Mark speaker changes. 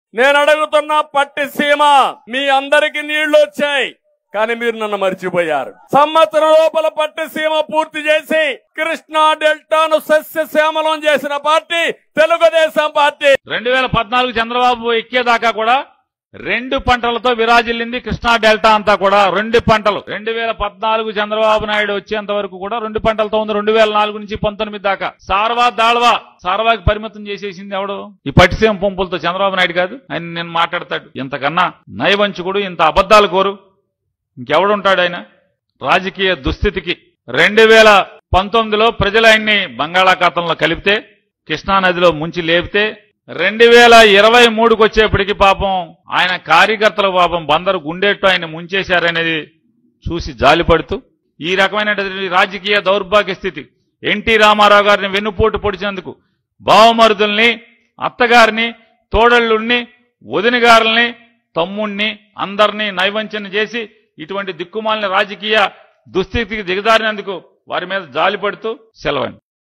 Speaker 1: నేను అడుగుతున్న పట్టిసీమ మీ అందరికి నీళ్లు వచ్చాయి కానీ మీరు నన్ను మర్చిపోయారు సంవత్సరం లోపల పట్టిసీమ పూర్తి చేసి కృష్ణా డెల్టాను సస్యశ్యామలం చేసిన పార్టీ తెలుగుదేశం పార్టీ
Speaker 2: రెండు వేల పద్నాలుగు చంద్రబాబు ఎక్కేదాకా కూడా రెండు పంటలతో విరాజిల్లింది కృష్ణా డెల్టా అంతా కూడా రెండు పంటలు రెండు వేల పద్నాలుగు చంద్రబాబు నాయుడు వచ్చేంత వరకు కూడా రెండు పంటలతో ఉంది రెండు వేల నాలుగు నుంచి పంతొమ్మిది దాకా సార్వా దాళ్వా సార్వాకి పరిమితం చేసేసింది ఎవడు ఈ పట్టిసీమ పంపులతో చంద్రబాబు నాయుడు కాదు ఆయన నేను మాట్లాడతాడు ఇంతకన్నా నయవంచుకుడు ఇంత అబద్ధాలు కోరు ఇంకెవడుంటాడు ఆయన రాజకీయ దుస్థితికి రెండు వేల పంతొమ్మిదిలో ప్రజలు ఆయన్ని బంగాళాఖాతంలో కలిపితే కృష్ణానదిలో ముంచి లేపితే రెండు వేల ఇరవై మూడుకి వచ్చేప్పటికి పాపం ఆయన కార్యకర్తల పాపం బందరు గుండెట్టు ఆయన ముంచేశారనేది చూసి జాలిపడుతూ ఈ రకమైనటువంటి రాజకీయ దౌర్భాగ్య స్థితి ఎన్టీ రామారావు గారిని వెన్నుపోటు పొడిచినందుకు బావమరుదుల్ని అత్తగారిని తోడళ్ళుణ్ణి వదినగారుల్ని తమ్ముణ్ణి అందరినీ నైవంచన చేసి ఇటువంటి దిక్కుమాలిన రాజకీయ దుస్థితికి దిగజారినందుకు వారి మీద జాలిపడుతూ సెలవండి